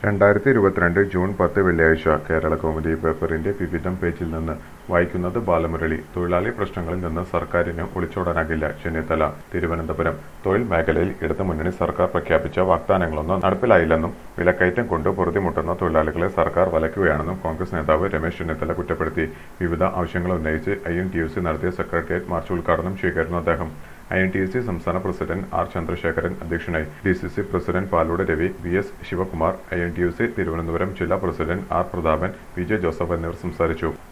രണ്ടായിരത്തി ഇരുപത്തിരണ്ട് ജൂൺ പത്ത് വെള്ളിയാഴ്ച കേരള കൗമുദി പേപ്പറിന്റെ വിവിധം പേജിൽ നിന്ന് വായിക്കുന്നത് ബാലമുരളി തൊഴിലാളി പ്രശ്നങ്ങളിൽ നിന്ന് സർക്കാരിന് ഒളിച്ചോടാനാകില്ല ചെന്നിത്തല തിരുവനന്തപുരം തൊഴിൽ മേഖലയിൽ ഇടതു മുന്നണി സർക്കാർ പ്രഖ്യാപിച്ച വാഗ്ദാനങ്ങളൊന്നും നടപ്പിലായില്ലെന്നും വിലക്കയറ്റം കൊണ്ട് പൊറുതിമുട്ടുന്ന തൊഴിലാളികളെ സർക്കാർ വലയ്ക്കുകയാണെന്നും കോൺഗ്രസ് നേതാവ് രമേശ് ചെന്നിത്തല കുറ്റപ്പെടുത്തി വിവിധ ആവശ്യങ്ങൾ ഉന്നയിച്ച് I N T U C നടത്തിയ സെക്രട്ടേറിയറ്റ് മാർച്ച് ഉദ്ഘാടനം ചെയ്യുകയായിരുന്നു അദ്ദേഹം I N T U C സംസ്ഥാന പ്രസിഡന്റ് ആർ ചന്ദ്രശേഖരൻ അധ്യക്ഷനായി D C C president Palode Ravi V S Sivakumar I N T U C Thiruvananthapuram ജില്ലാ president R Prathapan V J Joseph എന്നിവർ സംസാരിച്ചു